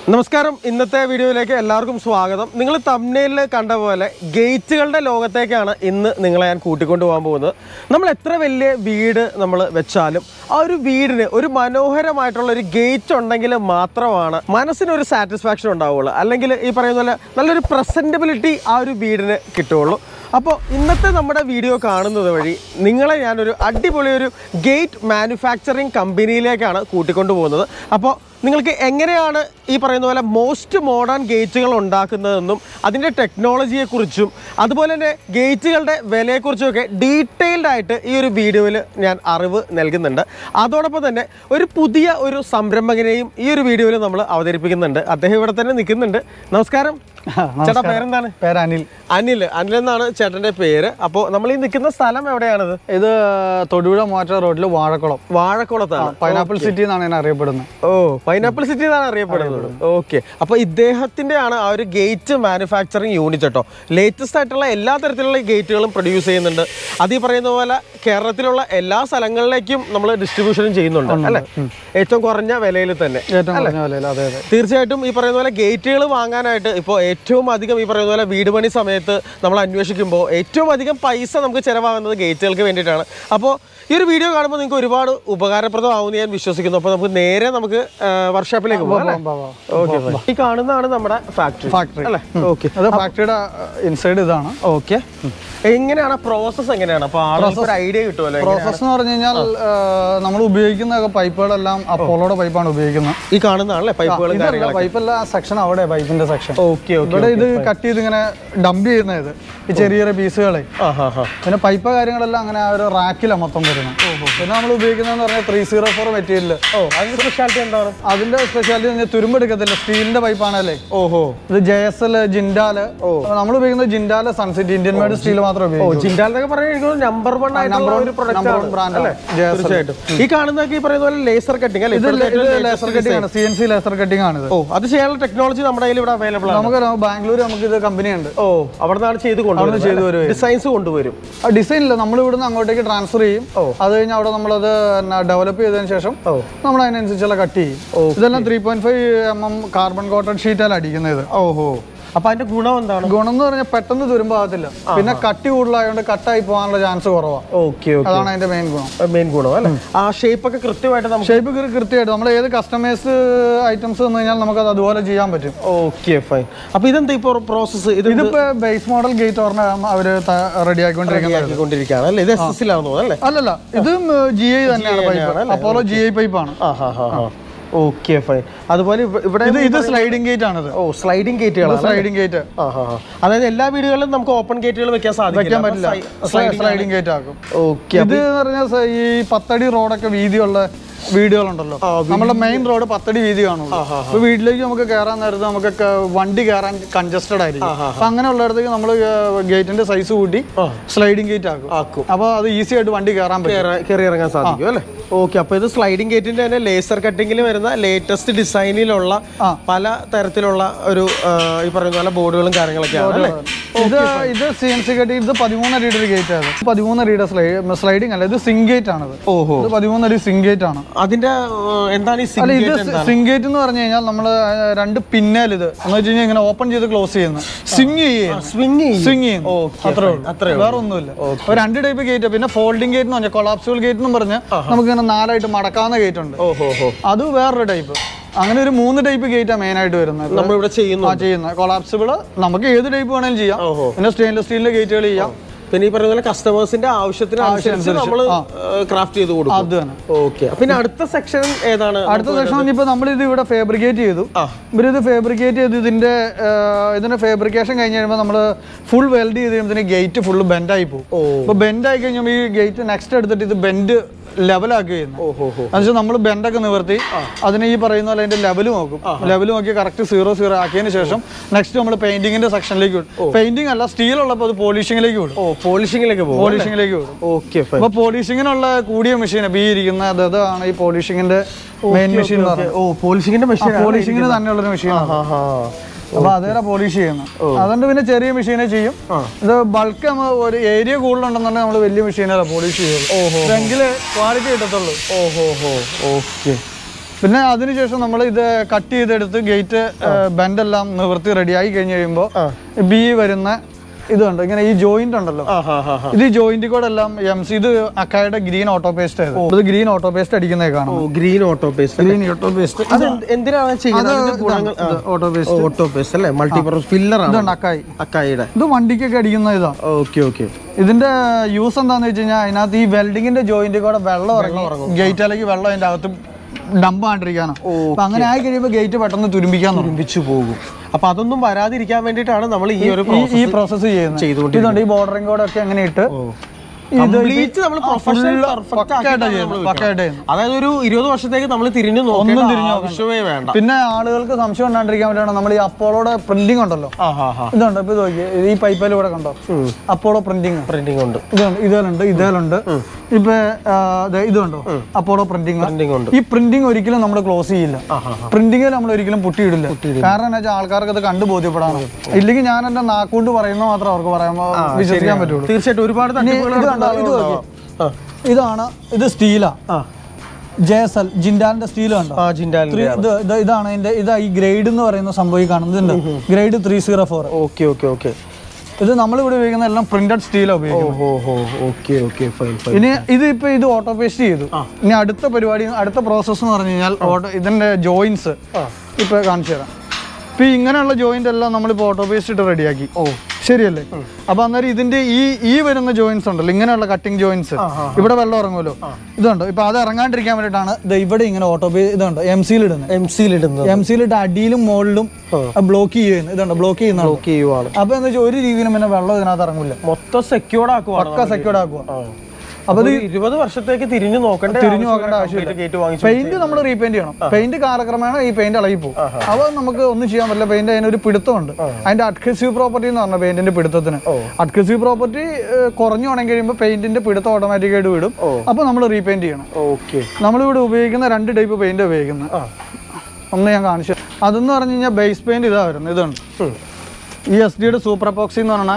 നമസ്കാരം ഇന്നത്തെ വീഡിയോയിലേക്ക് എല്ലാവർക്കും സ്വാഗതം നിങ്ങൾ തമ്നയിൽ കണ്ട പോലെ ഗേറ്റുകളുടെ ലോകത്തേക്കാണ് ഇന്ന് നിങ്ങളെ ഞാൻ കൂട്ടിക്കൊണ്ടു പോകാൻ പോകുന്നത് നമ്മൾ എത്ര വലിയ വീട് നമ്മൾ വെച്ചാലും ആ ഒരു വീടിന് ഒരു മനോഹരമായിട്ടുള്ള ഒരു ഗേറ്റ് ഉണ്ടെങ്കിൽ മാത്രമാണ് മനസ്സിനൊരു സാറ്റിസ്ഫാക്ഷൻ ഉണ്ടാവുള്ളൂ അല്ലെങ്കിൽ ഈ പറയുന്ന പോലെ നല്ലൊരു പ്രസൻറ്റബിലിറ്റി ആ ഒരു വീടിന് കിട്ടുകയുള്ളൂ അപ്പോൾ ഇന്നത്തെ നമ്മുടെ വീഡിയോ കാണുന്നത് വഴി നിങ്ങളെ ഞാനൊരു അടിപൊളി ഒരു ഗേറ്റ് മാനുഫാക്ചറിങ് കമ്പനിയിലേക്കാണ് കൂട്ടിക്കൊണ്ടു പോകുന്നത് അപ്പോൾ നിങ്ങൾക്ക് എങ്ങനെയാണ് ഈ പറയുന്ന പോലെ മോസ്റ്റ് മോഡേൺ ഗേറ്റുകൾ ഉണ്ടാക്കുന്നതെന്നും അതിൻ്റെ ടെക്നോളജിയെക്കുറിച്ചും അതുപോലെ തന്നെ ഗേറ്റുകളുടെ വിലയെക്കുറിച്ചും ഒക്കെ ഡീറ്റെയിൽഡ് ആയിട്ട് ഈ ഒരു വീഡിയോയിൽ ഞാൻ അറിവ് നൽകുന്നുണ്ട് അതോടൊപ്പം തന്നെ ഒരു പുതിയ ഒരു സംരംഭകനെയും ഈ ഒരു വീഡിയോയിൽ നമ്മൾ അവതരിപ്പിക്കുന്നുണ്ട് അദ്ദേഹം ഇവിടെ തന്നെ നിൽക്കുന്നുണ്ട് നമസ്കാരം ചേട്ടാ പേരെന്താണ് പേര് അനിൽ അനിൽ അനിൽ എന്നാണ് ചേട്ടന്റെ പേര് അപ്പോൾ നമ്മൾ ഈ നിൽക്കുന്ന സ്ഥലം എവിടെയാണത് ഇത് തൊടുപുഴ മൂവാറ്റ റോഡിൽ വാഴക്കുളം വാഴക്കുളത്താണ് പൈനാപ്പിൾ സിറ്റി എന്നാണ് ഞാൻ അറിയപ്പെടുന്നത് ഓ പൈനാപ്പിൾ സിറ്റി എന്നാണ് അറിയപ്പെടുന്നത് ഓക്കെ അപ്പൊ ഇദ്ദേഹത്തിന്റെ ആണ് ആ ഒരു ഗേറ്റ് മാനുഫാക്ചറിങ് യൂണിറ്റ് കേട്ടോ ലേറ്റസ്റ്റ് ആയിട്ടുള്ള എല്ലാ തരത്തിലുള്ള ഗേറ്റുകളും പ്രൊഡ്യൂസ് ചെയ്യുന്നുണ്ട് അത് ഈ പറയുന്ന പോലെ കേരളത്തിലുള്ള എല്ലാ സ്ഥലങ്ങളിലേക്കും നമ്മൾ ഡിസ്ട്രിബ്യൂഷനും ചെയ്യുന്നുണ്ട് അല്ലെ ഏറ്റവും കുറഞ്ഞ വിലയിൽ തന്നെ ഏറ്റവും കുറഞ്ഞ വിലയിൽ അതെ അതെ തീർച്ചയായിട്ടും ഈ പറയുന്ന പോലെ ഗേറ്റുകൾ വാങ്ങാനായിട്ട് ഇപ്പോൾ ഏറ്റവും അധികം ഈ പറയുന്ന പോലെ വീട് പണി സമയത്ത് നമ്മൾ അന്വേഷിക്കുമ്പോൾ ഏറ്റവും അധികം പൈസ നമുക്ക് ചിലവാകുന്നത് ഗേറ്റുകൾക്ക് വേണ്ടിയിട്ടാണ് അപ്പോൾ ഈ ഒരു വീഡിയോ കാണുമ്പോൾ നിങ്ങൾക്ക് ഒരുപാട് ഉപകാരപ്രദമാവുമെന്ന് ഞാൻ വിശ്വസിക്കുന്നു അപ്പോൾ നമുക്ക് നേരെ നമുക്ക് വർക്ക്ഷോപ്പിലേക്ക് പോകാം അല്ലേ വാ, വാ. ഓക്കെ ഈ കാണുന്നതാണ് നമ്മുടെ ഫാക്ടറി ഫാക്ടറി അല്ലേ ഓക്കെ അത് ഫാക്ടറിയുടെ ഇൻസൈഡ് ഇതാണ് ഓക്കെ എങ്ങനെയാണ് പ്രോസസ്സ് എങ്ങനെയാണ് അപ്പോൾ ആളുകൾക്ക് ഒരു ഐഡിയ കിട്ടുമല്ലോ പ്രോസസ് എന്ന് പറഞ്ഞു കഴിഞ്ഞാൽ നമ്മൾ ഉപയോഗിക്കുന്ന പൈപ്പുകളെല്ലാം അപ്പോളോടെ പൈപ്പാണ് ഉപയോഗിക്കുന്നത് ഈ കാണുന്നതാണല്ലേ പൈപ്പുകളും കാര്യങ്ങളും പൈപ്പല്ല സെക്ഷൻ അവിടെ പൈപ്പിന്റെ സെക്ഷൻ ഓക്കെ ഓക്കെ ഇവിടെ ഇത് കട്ട് ചെയ്ത് ഇങ്ങനെ ഡംപ് ചെയ്യുന്ന ഇത് ഈ ചെറിയ ചെറിയ പീസുകളെ ആ ഹാ ഹാ പിന്നെ പൈപ്പ് കാര്യങ്ങളെല്ലാം അങ്ങനെ ആ ഒരു റാക്കിലാണ് മൊത്തം വരുന്നത് പിന്നെ നമ്മൾ ഉപയോഗിക്കുന്നതെന്ന് പറഞ്ഞാൽ ത്രീ സീറോ ഫോർ മെറ്റീരിയൽ ഓ അതിന്റെ സ്പെഷ്യാലിറ്റി എന്താണ് അതിന്റെ സ്പെഷ്യാലിറ്റി എന്ന് പറഞ്ഞാൽ തുരുമ്പെടുക്കത്തില്ല സ്റ്റീലിന്റെ പൈപ്പാണല്ലേ ഓഹോ ഇത് ജെ എസ് എൽ ജിൻഡാല് നമ്മൾ ഉപയോഗിക്കുന്നത് Jindal Suncity Indian made steel മാത്രമേ ഓ ഉപയോഗിക്കൂ ജിൻഡാൽ എന്നൊക്കെ പറഞ്ഞാൽ നമ്പർ വൺ ആയിട്ടുള്ള ഒരു പ്രൊഡക്റ്റ് number ആണ് one brand അല്ലേ? ആണ്. JSL. തീർച്ചയായിട്ടും ഈ കാണുന്നതൊക്കെ ഈ പറയുന്ന പോലെ ലേസർ കട്ടിങ് അല്ലേ ഇത് ഇപ്പോഴത്തെ ഇത് ഏറ്റവും ലേസർ latest കട്ടിംഗ് ആണ് C N C laser cutting ആണ് ഇത് design. ഓ അത് ചെയ്യാനുള്ള ടെക്നോളജി നമ്മുടെ കയ്യിൽ ഇവിടെ അവൈലബിൾ ആണ് നമുക്ക് ബാംഗ്ലൂർ നമുക്ക് ഇത് കമ്പനി ഉണ്ട് ഓ അവിടെ നിന്നാണ് ചെയ്ത് ചെയ്ത് കൊണ്ടുവരുന്നത് വരുവേ. ഡിസൈൻസ് കൊണ്ടുവരും ആ ഡിസൈൻ ഇല്ല നമ്മൾ ഇവിടുന്ന് അങ്ങോട്ടേക്ക് ട്രാൻസ്ഫർ ചെയ്യും അത് കഴിഞ്ഞ് അവിടെ നമ്മളത് ഡെവലപ്പ് ചെയ്തതിന് ശേഷം ഓ. നമ്മൾ അതിനനുസരിച്ചുള്ള കട്ട് ചെയ്യും ഇതെല്ലാം three point five M M carbon cotton ഷീറ്റാണ് അടിക്കുന്നത് ഓഹോ അപ്പൊ അതിന്റെ ഗുണം എന്താണ് ഗുണം എന്ന് പറഞ്ഞാൽ പെട്ടെന്ന് തുരുമ്പാകത്തില്ല പിന്നെ കട്ടി കൂടുതലായതുകൊണ്ട് കട്ടായി പോകാനുള്ള ചാൻസ് കുറവാണ് ഓക്കെ ഓക്കെ അതാണ് അതിന്റെ മെയിൻ ഗുണം മെയിൻ ഗുണം അല്ലേ ആ ഷേപ്പ് ഒക്കെ കൃത്യമായിട്ട് നമുക്ക് ഷേപ്പ് കൃത്യമായിട്ട് നമ്മൾ ഏത് കസ്റ്റമൈസ് ഐറ്റംസ് വന്നു കഴിഞ്ഞാൽ നമുക്കത് അതുപോലെ ചെയ്യാൻ പറ്റും ഓക്കെ ഫൈൻ അപ്പൊ ഇതെന്താ ഇപ്പൊ പ്രോസസ്സ് ഇത് ഇതിപ്പോ ബേസ് മോഡൽ ഗേറ്റ് ഓർമ്മ അവര് റെഡി ആയിക്കൊണ്ടിരിക്കുന്നത് ആക്കിക്കൊണ്ടിരിക്കുകയാണ് അല്ലേ ഇത് എസ് എസ് ലാണെന്ന് തോന്നുന്നു അല്ലേ അല്ലല്ല ഇതും ജി ഐ തന്നെയാണ് പൈപ്പ് അപ്പോളോ ജി ഐ പൈപ്പാണ് ആ ഹാ ഹാ ഹാ ഓക്കെ ഫൈൻ അതുപോലെ ഇവ- ഇവിടെ ഇത് ഇത് സ്ലൈഡിംഗ് ഗേറ്റ് ആണിത് ഓ സ്ലൈഡിംഗ് ഗേറ്റുകളാണ് സ്ലൈഡിംഗ് ഗേറ്റ് ആ, ആ, ആ. അതായത് എല്ലാ വീടുകളിലും നമുക്ക് ഓപ്പൺ ഗേറ്റുകൾ വെക്കാൻ വെക്കാൻ സാധിക്കില്ല പറ്റില്ല സ്ലൈഡിംഗ് ഗേറ്റ് ആക്കും ഓക്കെ ഇത് എന്ന് പറഞ്ഞാൽ സ- ഈ പത്തടി റോഡൊക്കെ വീതിയുള്ള വീടുകളുണ്ടല്ലോ നമ്മുടെ മെയിൻ റോഡ് പത്തടി വീതി കാണുള്ളൂ അപ്പൊ വീട്ടിലേക്ക് നമുക്ക് കയറാൻ നേരത്ത് നമുക്ക് ക- വണ്ടി കയറാൻ കൺജസ്റ്റഡ് ആയിരിക്കും അപ്പൊ അങ്ങനെയുള്ളിടത്തേക്ക് നമ്മൾ ഗേറ്റിന്റെ സൈസ് കൂട്ടി സ്ലൈഡിംഗ് ഗേറ്റ് ആക്കും ആക്കും അപ്പൊ അത് ഈസി ആയിട്ട് വണ്ടി കയറാൻ പറ്റും കേറാ- കയറി ഇറങ്ങാൻ സാധിക്കും അല്ലേ ഓക്കെ അപ്പൊ ഇത് സ്ലൈഡിംഗ് ഗേറ്റിന്റെ തന്നെ ലേസർ കട്ടിങ്ങിൽ വരുന്ന ലേറ്റസ്റ്റ് ഡിസൈനിലുള്ള ആ. പല തരത്തിലുള്ള ഒരു ആ, ഈ പറയുന്ന പോലെ ബോർഡുകളും കാര്യങ്ങളൊക്കെയാണ് അല്ലേ ഇത് ഇത് സി എൻ സി ഗേറ്റ് ഇത് പതിമൂന്ന് അടിയുടെ ഒരു ഗേറ്റ് ആണ് ഇത് പതിമൂന്ന് അടിയുടെ സ്ലൈഡിംഗ് അല്ല ഇത് സിംഗ് ഗേറ്റ് ആണിത് ഓഹോ ഇത് പതിമൂന്ന് അടി സിംഗ് ഗേറ്റ് ആണ് അതിന്റെ ആ, എന്താണ് ഈ അല്ല സിംഗ് ഇത് സിംഗ് ഗേറ്റ് എന്ന് പറഞ്ഞു കഴിഞ്ഞാൽ നമ്മൾ രണ്ട് പിന്നേൽ ഇത് എന്ന് വെച്ച് കഴിഞ്ഞാൽ ഇങ്ങനെ ഓപ്പൺ ചെയ്ത് ക്ലോസ് ചെയ്യുന്നത് സ്വിങ് ചെയ്യും സ്വിങ് സ്വിങ് ചെയ്യും Okay, അത്രേ fine. ഉള്ളൂ അത്രേ വേറെ ഒന്നുമില്ല അപ്പൊ രണ്ട് ടൈപ്പ് ഗേറ്റ് പിന്നെ ഫോൾഡിംഗ് ഗേറ്റ് എന്ന് പറഞ്ഞാൽ കൊളാപ്സുകൾ ഗേറ്റ് എന്ന് പറഞ്ഞാൽ നമുക്ക് ഇങ്ങനെ നാലായിട്ട് മടക്കാവുന്ന ഗേറ്റ് ഉണ്ട് ഓഹോ ഹോ അത് വേറൊരു ടൈപ്പ് അങ്ങനെ ഒരു മൂന്ന് ടൈപ്പ് ഗേറ്റാണ് മെയിൻ ആയിട്ട് വരുന്നത് നമ്മളിവിടെ ചെയ്യുന്നു ആ ചെയ്യുന്നത് കൊളാപ്സിബിള് നമുക്ക് ഏത് ടൈപ്പ് വേണേലും ചെയ്യാം ഓഹോ. പിന്നെ സ്റ്റെയിൻലെസ് സ്റ്റീലിന്റെ ഗേറ്റുകൾ ചെയ്യാം പിന്നെ ഈ പറയുന്ന പോലെ കസ്റ്റമേഴ്സിന്റെ ആവശ്യത്തിന് അനുസരിച്ച് നമ്മൾ ക്രാഫ്റ്റ് ചെയ്ത് കൊടുക്കും അത് തന്നെ ഓക്കെ പിന്നെ അടുത്ത സെക്ഷൻ ഏതാണ് അടുത്ത സെക്ഷൻ ഇപ്പൊ നമ്മൾ ഇത് ഇവിടെ ഫാബ്രിക്കേറ്റ് ചെയ്തു ആ. ഇവരിത് ഫാബ്രിക്കേറ്റ് ചെയ്ത് ഇതിന്റെ ആ, ഇതിന്റെ ഫാബ്രിക്കേഷൻ കഴിഞ്ഞ് കഴിയുമ്പോൾ നമ്മൾ ഫുൾ വെൽഡ് ചെയ്ത് കഴിയുമ്പോൾ ഗേറ്റ് ഫുള്ള് ബെൻഡായി പോകും ഓ. അപ്പൊ ബെൻഡ് ആയി കഴിഞ്ഞാൽ ഈ ഗേറ്റ് നെക്സ്റ്റ് എടുത്തിട്ട് ഇത് ബെൻഡ് ലെവലാക്കി ചെയ്യുന്നു ഓഹോ ഹോ എന്നുവെച്ചാൽ നമ്മൾ ബെൻഡൊക്കെ നിവർത്തി അതിന് ഈ പറയുന്ന പോലെ അതിന്റെ ലെവൽ നോക്കും ലെവൽ നോക്കി കറക്റ്റ് സീറോ സീറോ ആക്കിയതിന് ശേഷം നെക്സ്റ്റ് നമ്മൾ പെയിന്റിങ്ങിന്റെ സെക്ഷനിലേക്ക് വിടും പെയിന്റിംഗ് അല്ല സ്റ്റീൽ ഉള്ളപ്പോൾ അത് പോളിഷിങ്ങിലേക്ക് വിടും ഓ പോളിഷിങ്ങിലേക്ക് പോകും പോളിഷിങ്ങിലേക്ക് വിടും ഓക്കെ ഫൈൻ അപ്പൊ പോളിഷിങ്ങിനുള്ള കൂടിയ മെഷീൻ ബി ഇരിക്കുന്ന അത് അതാണ് ഈ പോളിഷിങ്ങിന്റെ മെയിൻ മെഷീൻ എന്ന് പറയുന്നത് ഓ പോളിഷിങ്ങിന്റെ മെഷീൻ പോളിഷിങ്ങിന് തന്നെയുള്ളൊരു മെഷീനാണ് അപ്പൊ അതേറെ പോളിഷ് ചെയ്യുന്നത് അതുകൊണ്ട് പിന്നെ ചെറിയ മെഷീനെ ചെയ്യും ഇത് ബൾക്ക് നമ്മൾ ഒരു ഏരിയ കൂടുതലുണ്ടെന്നുണ്ടെങ്കിൽ നമ്മൾ വലിയ മെഷീനല്ല പോളിഷ് ചെയ്യുള്ളൂ എങ്കിലേ ക്വാളിറ്റി കിട്ടത്തുള്ളൂ ഓഹോ ഹോ ഓക്കെ പിന്നെ അതിനുശേഷം നമ്മൾ ഇത് കട്ട് ചെയ്തെടുത്ത് ഗേറ്റ് ബെൻഡ് എല്ലാം നിവർത്തി റെഡിയായി കഴിഞ്ഞ് കഴിയുമ്പോൾ ബി വരുന്ന ഇത് കണ്ടോ ഇങ്ങനെ ഈ ജോയിന്റ് ഉണ്ടല്ലോ ആ ഹാ ഹാ ഹാ ഇത് ഈ ജോയിന്റ് കൂടെ എല്ലാം എം സി ഇത് അക്കായുടെ ഗ്രീൻ ഓട്ടോ പേസ്റ്റ് ആയത് ഇത് ഗ്രീൻ ഓട്ടോ പേസ്റ്റ് അടിക്കുന്നേ ഓ കാണാം green auto paste green auto paste അത് എന്ത്- എന്തിനാണ് ചെയ്യുന്നത് അതിന്റെ ഗുണങ്ങൾ ഓട്ടോ പേസ്റ്റ് ഓട്ടോ പേസ്റ്റ് അല്ലേ മൾട്ടിപർപ്പസ് ഫില്ലർ ആണ് ഇതുണ്ട് അക്കായി അക്കായിയുടെ ഇത് വണ്ടിക്കൊക്കെ അടിക്കുന്ന ഇതാ ഓക്കെ ഓക്കെ ഇതിന്റെ യൂസ് എന്താന്ന് വെച്ച് കഴിഞ്ഞാൽ അതിനകത്ത് ഈ വെൽഡിങ്ങിന്റെ ജോയിന്റ് കൂടെ വെള്ളം ഇറങ്ങി ഗേറ്റിലേക്ക് വെള്ളം അതിന്റെ അകത്ത് ഡംപ് ആണ്ടിരിക്കാനാണ് അപ്പൊ അങ്ങനെ ആയി കഴിയുമ്പോൾ ഗേറ്റ് പെട്ടെന്ന് തുരുമ്പിക്കാൻ തുടങ്ങും തുരുമ്പിച്ചു പോകും അപ്പൊ അതൊന്നും വരാതിരിക്കാൻ വേണ്ടിയിട്ടാണ് നമ്മൾ ഈ ഒരു ഈ- ഈ പ്രോസസ്സ് ചെയ്യുന്നത് ചെയ്തുകൊണ്ടിരിക്കുന്നത്. ഇതുണ്ട് ഈ ബോർഡറിംഗ് കോഡ് ഒക്കെ അങ്ങനെ ഇട്ട് കംപ്ലീറ്റ് നമ്മൾ പ്രൊഫഷണൽ പക്കായിട്ട് ചെയ്യുന്നു പക്കായിട്ട് ചെയ്യുന്നു അതായത് ഒരു ഇരുപത് വർഷത്തേക്ക് നമ്മൾ തിരിഞ്ഞു നോക്കേണ്ട തിരിഞ്ഞ് ആവശ്യമേ വേണ്ട പിന്നെ ആളുകൾക്ക് സംശയം ഉണ്ടാണ്ടിരിക്കാൻ വേണ്ടിയാണ് നമ്മൾ ഈ അപ്പോളോടെ പ്രിന്റിംഗ് ഉണ്ടല്ലോ ആ ഹാ ഹാ ഇതുണ്ട് ഇപ്പൊ ഇത് നോക്കിയേ ഇത് ഈ പൈപ്പിൽ ഇവിടെ കണ്ടോ അപ്പോളോ പ്രിന്റിംഗ് പ്രിന്റിംഗ് ഉണ്ട് ഇതുണ്ട് ഇതേലുണ്ട് ഇതേലുണ്ട് ഇപ്പൊ ആ, ദേ ഇത് കണ്ടോ അപ്പോളോ പ്രിന്റിംഗ് പ്രിന്റിംഗ് ഉണ്ട് ഈ പ്രിന്റിംഗ് ഒരിക്കലും നമ്മൾ ക്ലോസ് ചെയ്യില്ല പ്രിന്റിംഗ് നമ്മൾ ഒരിക്കലും പൊട്ടിയിടില്ല കാരണം എന്താ വെച്ചാൽ ആൾക്കാർക്ക് അത് കണ്ടു ബോധ്യപ്പെടാണ് ഇല്ലെങ്കിൽ ഞാൻ എന്റെ നാക്കൊണ്ട് പറയുന്നത് മാത്രം അവർക്ക് പറയാൻ വിശ്വസിക്കാൻ പറ്റുള്ളൂ തീർച്ചയായിട്ടും ഒരുപാട് തട്ടിപ്പുകൾ ഇത് കണ്ടോ ഇത് നോക്കി ഇതാണ് ഇത് സ്റ്റീലാ ആ ജെ എസ് എൽ ജിൻഡാലിന്റെ സ്റ്റീൽ കണ്ടോ ആ ജിൻഡാലിന്റെ ഇത് ഇത് ഇതാണ് ഇതിന്റെ ഇതാ ഈ ഗ്രേഡ് എന്ന് പറയുന്ന സംഭവം ഈ കാണുന്നുണ്ട് grade three zero four okay okay okay ഇത് നമ്മൾ ഇവിടെ ഉപയോഗിക്കുന്ന എല്ലാം പ്രിന്റഡ് സ്റ്റീലാണ് ഉപയോഗിക്കുന്നത് ഓ ഹോ ഓക്കെ ഓക്കെ ഫൈൻ ഫൈൻ ഇനി ഇത് ഇപ്പൊ ഇത് ഓട്ടോ പേസ്റ്റ് ചെയ്തു ഇനി അടുത്ത പരിപാടി അടുത്ത പ്രോസസ്സ് എന്ന് പറഞ്ഞു കഴിഞ്ഞാൽ ഓട്ടോ ഇതിന്റെ ജോയിന്റ്സ് ഇപ്പൊ കാണിച്ചു തരാം ഇപ്പൊ ഈ ഇങ്ങനെയുള്ള ജോയിന്റ് എല്ലാം നമ്മളിപ്പോ ഓട്ടോ പേസ്റ്റ് ഇട്ട് റെഡിയാക്കി ഓ ശരിയല്ലേ അപ്പൊ അന്നേരം ഇതിന്റെ ഈ ഈ വരുന്ന ജോയിന്റ്സ് ഉണ്ടല്ലോ ഇങ്ങനെയുള്ള കട്ടിങ് ജോയിന്റ്സ് ഇവിടെ വെള്ളം ഇറങ്ങുമല്ലോ ഇതുണ്ടോ ഇപ്പൊ അത് ഇറങ്ങാണ്ടിരിക്കാൻ വേണ്ടിയിട്ടാണ് ഇത് ഇവിടെ ഇങ്ങനെ ഓട്ടോ പേ ഇതുണ്ട് എം സിയിൽ ഇടുന്നത് എം സിയിൽ ഇടുന്നത് എം സിയിൽ ഇട്ട് അടിയിലും മുകളിലും ബ്ലോക്ക് ചെയ്യുന്നത് ഇതുണ്ട് ബ്ലോക്ക് ചെയ്യുന്ന ഓക്കെ ചെയ്യുവാണ് അപ്പൊ എന്ന് വെച്ചാൽ ഒരു രീതിയിലും പിന്നെ വെള്ളം ഇതിനകത്ത് ഇറങ്ങില്ല മൊത്തം സെക്യൂർഡ് ആക്കുവാണ് പക്ക സെക്യൂർഡ് ആക്കുക അപ്പൊ ഇത് ഇരുപത് വർഷത്തേക്ക് തിരിഞ്ഞു നോക്കണ്ട തിരിഞ്ഞു നോക്കേണ്ട ആവശ്യമില്ല ഗേറ്റ് വാങ്ങിച്ചു പെയിന്റ് നമ്മൾ റീപെയിന്റ് ചെയ്യണം പെയിന്റ് കാലക്രമേണ ഈ പെയിന്റ് ഇളകി പോകും അവ നമുക്ക് ഒന്നും ചെയ്യാൻ പറ്റില്ല പെയിന്റ് അതിന് ഒരു പിടുത്തമുണ്ട് അതിന്റെ അഡ്ഹസീവ് പ്രോപ്പർട്ടി എന്ന് പറഞ്ഞ പെയിന്റിന്റെ പിടുത്തത്തിന് അഡ്ഹസീവ് പ്രോപ്പർട്ടി കുറഞ്ഞു ഉണങ്ങി കഴിയുമ്പോൾ പെയിന്റിന്റെ പിടുത്തം ഓട്ടോമാറ്റിക്കായിട്ട് വിടും അപ്പൊ നമ്മൾ റീപെയിന്റ് ചെയ്യണം ഓക്കെ നമ്മളിവിടെ ഉപയോഗിക്കുന്ന രണ്ട് ടൈപ്പ് പെയിന്റ് ഉപയോഗിക്കുന്നത് ഒന്ന് ഞാൻ കാണിച്ചു അതെന്ന് പറഞ്ഞു കഴിഞ്ഞാൽ ബേസ് പെയിന്റ് ഇതാ വരുന്നത് ഇതുണ്ട് ഈ എസ് ഡിയുടെ സൂപ്പർ എപ്പോക്സി എന്ന് പറഞ്ഞാൽ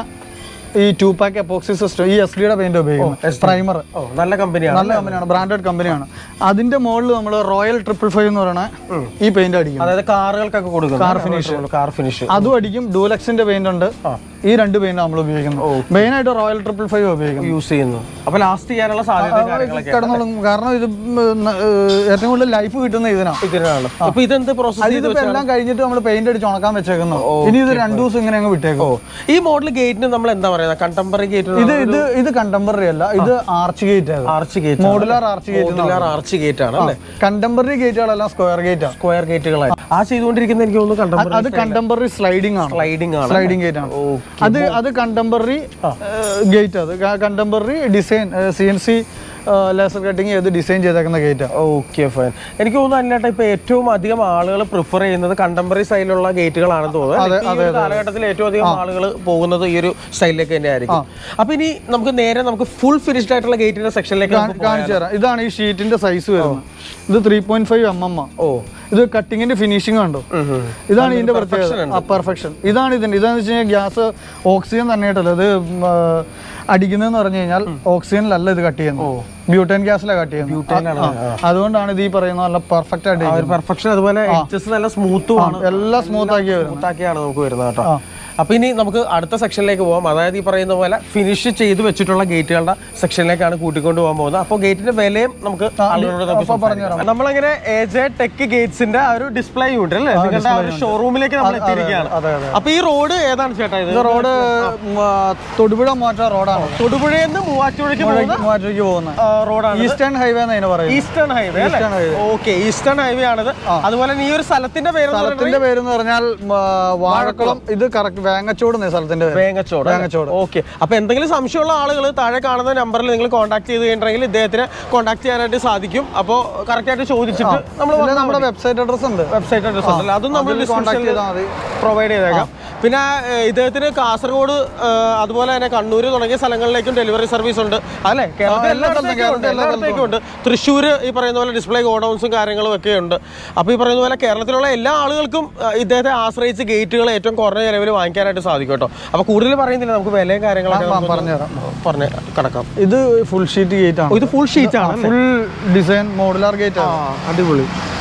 ഈ ടു പാക്ക് എപ്പോക്സി സിസ്റ്റം ഈ എസ് ഡിയുടെ പെയിന്റ് ഉപയോഗിക്കുന്നത് പ്രൈമർ ഓ നല്ല കമ്പനിയാണ് നല്ല കമ്പനിയാണ് ബ്രാൻഡഡ് കമ്പനിയാണ് അതിന്റെ മുകളിൽ നമ്മൾ റോയൽ ട്രിപ്പിൾ ഫൈവ് എന്ന് പറയുന്ന ഈ പെയിന്റ് അടിക്കും അതായത് കാറുകൾക്കൊക്കെ കൊടുക്കുന്നത് കാർ ഫിനിഷ് കാർ ഫിനിഷ് അതും അടിക്കും ഡൂലക്സിന്റെ പെയിന്റ് ഉണ്ട് ഈ രണ്ട് പെയിന്റ് നമ്മൾ ഉപയോഗിക്കുന്നത് മെയിൻ ആയിട്ട് റോയൽ ട്രിപ്പിൾ ഫൈവ് ഉപയോഗിക്കുന്നത് യൂസ് ചെയ്യുന്നു അപ്പൊ ലാസ്റ്റ് ചെയ്യാനുള്ള സാധ്യത കാര്യങ്ങളൊക്കെ കിടന്നോളും കാരണം ഇത് ഉം, ഏഹ്, ഏറ്റവും കൂടുതൽ ലൈഫ് കിട്ടുന്ന ഇതിനാണ് ഇതിനാണ് അപ്പൊ ഇതെന്ത് പ്രോസസ് ചെയ്ത് ഇതിപ്പോ എല്ലാം കഴിഞ്ഞിട്ട് നമ്മൾ പെയിന്റ് അടിച്ച് ഉണക്കാൻ വെച്ചേക്കുന്നു ഇനി ഇത് രണ്ടു ദിവസം ഇങ്ങനെ അങ്ങ് വിട്ടേക്കും ഈ മോഡൽ ഗേറ്റിന് നമ്മൾ എന്താ പറയുന്നത് കണ്ടംപററി ഗേറ്റ് ഇത് ഇത് ഇത് കണ്ടംപററി അല്ല ഇത് ആർച്ച് ഗേറ്റ് ആണ് arch gate modular arch gate arch gate ആണ് അല്ലേ കണ്ടംപററി ഗേറ്റുകളെല്ലാം സ്ക്വയർ ഗേറ്റ് ആണ് സ്ക്വയർ ഗേറ്റുകളായി ആ ചെയ്തുകൊണ്ടിരിക്കുന്ന എനിക്ക് തോന്നുന്നു കണ്ടംപററി അത് കണ്ടംപററി സ്ലൈഡിംഗ് ആണ് സ്ലൈഡിംഗ് ആണ് സ്ലൈഡിംഗ് ഗേറ്റ് ആണ് അത് അത് കണ്ടംപററി ഗേറ്റ് അത് contemporary design C N C laser cutting ചെയ്ത് ഡിസൈൻ ചെയ്തേക്കുന്ന ഗേറ്റ് ഓക്കെ ഫൈൻ എനിക്ക് തോന്നുന്നു അല്ലാട്ടെ ഇപ്പൊ ഏറ്റവും അധികം ആളുകൾ പ്രിഫർ ചെയ്യുന്നത് കണ്ടംപററി സ്റ്റൈലുള്ള ഗേറ്റുകളാണെന്ന് തോന്നുന്നു ഈ ഒരു കാലഘട്ടത്തിൽ ഏറ്റവും അധികം ആളുകൾ പോകുന്നത് ഈ ഒരു സ്റ്റൈലിലേക്ക് തന്നെ ആയിരിക്കും അപ്പൊ ഇനി നമുക്ക് നേരെ നമുക്ക് ഫുൾ ഫിനിഷ്ഡ് ആയിട്ടുള്ള ഗേറ്റിന്റെ സെക്ഷനിലേക്ക് നമുക്ക് പോകാം. കാണിച്ചു തരാം ഇതാണ് ഈ ഷീറ്റിന്റെ സൈസ് വരുന്നത് ഇത് three point five M M ഓ ഇത് കട്ടിങ്ങിന്റെ ഫിനിഷിംഗ് കണ്ടോ ഇതാണ് ഇതിന്റെ പ്രത്യേകത പെർഫെക്ഷൻ ഇതാണ് ഇതിന്റെ ഇതാന്ന് വെച്ച് കഴിഞ്ഞാൽ ഗ്യാസ് ഓക്സിജൻ തന്നെ ആയിട്ടല്ല ഇത് ഉം, ആ, അടിക്കുന്നതെന്ന് പറഞ്ഞു കഴിഞ്ഞാൽ ഓക്സിജനിലല്ല ഇത് കട്ട് ചെയ്യുന്നത് ബ്യൂട്ടൻ ഗ്യാസിലാണ് കട്ട് ചെയ്യുന്നത് ആ, അതുകൊണ്ടാണ് ഇത് ഈ പറയുന്ന നല്ല പെർഫെക്റ്റ് ആയിട്ട് ആ ഒരു പെർഫെക്ഷൻ അതുപോലെ എഡ്ജസ് നല്ല സ്മൂത്തും ആണ് എല്ലാം സ്മൂത്ത് ആക്കി വരുന്നത് സ്മൂത്താക്കിയാണ് നമുക്ക് വരുന്നത് കേട്ടോ അപ്പൊ ഇനി നമുക്ക് അടുത്ത സെക്ഷനിലേക്ക് പോകാം അതായത് ഈ പറയുന്ന പോലെ ഫിനിഷ് ചെയ്ത് വെച്ചിട്ടുള്ള ഗേറ്റുകളുടെ സെക്ഷനിലേക്കാണ് കൂട്ടിക്കൊണ്ട് പോകാൻ പോകുന്നത് അപ്പോൾ ഗേറ്റിന്റെ വിലയും നമുക്ക് ആളുകളോട് നമുക്ക് സംസാരിക്കാം. നമ്മളങ്ങനെ എ ജെ ടെക് ഗേറ്റ്സിന്റെ ആ ഒരു ഡിസ്പ്ലേ യൂണിറ്റ് അല്ലേ നിങ്ങളുടെ ആ ഒരു ഷോറൂമിലേക്ക് നമ്മൾ എത്തിയിരിക്കുകയാണ് അതെ അതെ അപ്പൊ ഈ റോഡ് ഏതാണ് ചേട്ടാ ഇത് ഇത് റോഡ് ഉം, ആ, തൊടുപുഴ മോറ്റ റോഡാണ് തൊടുപുഴയിൽ നിന്ന് മൂവാറ്റുപുഴയ്ക്ക് പോകുന്ന മൂവാറ്റൂർക്ക് പോകുന്നത് ആ, റോഡാണ് ഈസ്റ്റേൺ ഹൈവേ എന്ന് അതിനെ പറയുന്നത് ഈസ്റ്റേൺ ഹൈവേ അല്ലേ Eastern highway. Okay eastern highway ആണിത് അതുപോലെ തന്നെ ഈ ഒരു സ്ഥലത്തിന്റെ പേര് എന്ന് പറയുന്നത് സ്ഥലത്തിന്റെ പേര് എന്ന് പറഞ്ഞാൽ ഉം, ആ, വാഴക്കുളം ഇത് കറക്റ്റ് വേങ്ങച്ചോട് എന്ന സ്ഥലത്തിന്റെ പേര് വേങ്ങച്ചോട് വേങ്ങച്ചോട്. ഓക്കെ അപ്പൊ എന്തെങ്കിലും സംശയമുള്ള ആളുകൾ താഴെ കാണുന്ന നമ്പറിൽ നിങ്ങൾ കോൺടാക്ട് ചെയ്ത് കഴിഞ്ഞിട്ടുണ്ടെങ്കിൽ ഇദ്ദേഹത്തിനെ കോൺടാക്ട് ചെയ്യാനായിട്ട് സാധിക്കും അപ്പോൾ കറക്റ്റ് ആയിട്ട് ചോദിച്ചിട്ട് നമ്മൾ പിന്നെ നമ്മുടെ വെബ്സൈറ്റ് അഡ്രസ് ഉണ്ട് വെബ്സൈറ്റ് അഡ്രസ് ഉണ്ടല്ലോ അതും നമ്മൾ അതിൽ contact ചെയ്താൽ മതി. പ്രൊവൈഡ് ചെയ്തേക്കാം പിന്നെ ഏഹ്, ഇദ്ദേഹത്തിന് കാസർഗോഡ് ഏഹ്, അതുപോലെ തന്നെ കണ്ണൂർ തുടങ്ങിയ സ്ഥലങ്ങളിലേക്കും ഡെലിവറി സർവീസ് ഉണ്ട് അല്ലേ കേരളത്തിൽ എല്ലാ സ്ഥലത്തേക്കും ഉണ്ട് എല്ലായിടത്തേക്കും ഉണ്ട് തൃശ്ശൂർ ഈ പറയുന്ന പോലെ ഡിസ്പ്ലേ ഗോഡൗൺസും കാര്യങ്ങളും ഒക്കെ ഉണ്ട് അപ്പോൾ ഈ പറയുന്ന പോലെ കേരളത്തിലുള്ള എല്ലാ ആളുകൾക്കും ഏഹ്, ഇദ്ദേഹത്തെ ആശ്രയിച്ച് ഗേറ്റുകൾ ഏറ്റവും കുറഞ്ഞ ചിലവിൽ വാങ്ങിക്കാനായിട്ട് സാധിക്കും കേട്ടോ അപ്പോൾ കൂടുതൽ പറയുന്നില്ല നമുക്ക് വിലയും കാര്യങ്ങളൊക്കെ നമുക്ക് പറഞ്ഞുതരാം പറഞ്ഞ് കിടക്കാം ഇത് ഫുൾ ഷീറ്റ് ഗേറ്റ് ആണ് ഇത് ഫുൾ ഷീറ്റ് ആണ് ഫുൾ ഡിസൈൻ മോഡുലാർ ഗേറ്റ് ആണ് അടിപൊളി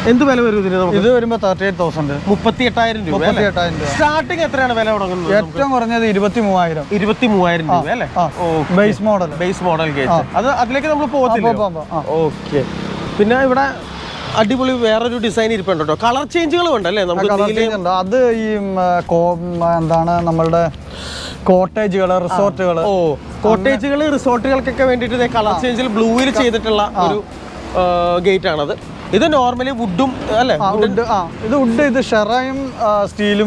എന്ത് വില വരും ഇതിന് നമുക്ക് ഇത് വരുമ്പോൾ തേർട്ടി എയ്റ്റ് തൗസൻഡ് മുപ്പത്തി എട്ടായിരം രൂപ അല്ലേ മുപ്പത്തി എട്ടായിരം രൂപ സ്റ്റാർട്ടിങ് എത്രയാണ് വില തുടങ്ങുന്നത് ഏറ്റവും കുറഞ്ഞത് ഇരുപത്തി മൂവായിരം ഇരുപത്തി മൂവായിരം രൂപ അല്ലേ ആ base model base model gate അത് അതിലേക്ക് നമ്മൾ പോകത്തില്ല ആ ഓക്കെ പിന്നെ ഇവിടെ അടിപൊളി വേറൊരു ഡിസൈൻ ഇരിപ്പുണ്ട് കേട്ടോ കളർ ചേഞ്ചുകളും ഉണ്ടല്ലേ നമുക്ക് കളർ നീല- ചേഞ്ച് ഉണ്ട് അത് ഈ ഉം, കോ- ഉം, എന്താണ് നമ്മളുടെ കോട്ടേജുകൾ റിസോർട്ടുകൾ ഓ കോട്ടേജുകൾ റിസോർട്ടുകൾക്കൊക്കെ വേണ്ടിയിട്ട് കളർ ചേഞ്ചിൽ ബ്ലൂവിൽ ചെയ്തിട്ടുള്ള ഒരു ഗേറ്റ് ആണത് ഇത് നോർമലി വുഡും അല്ലേ വുഡ് ആ ഇത് വുഡ് ഇത് ഷെറയും സ്റ്റീലും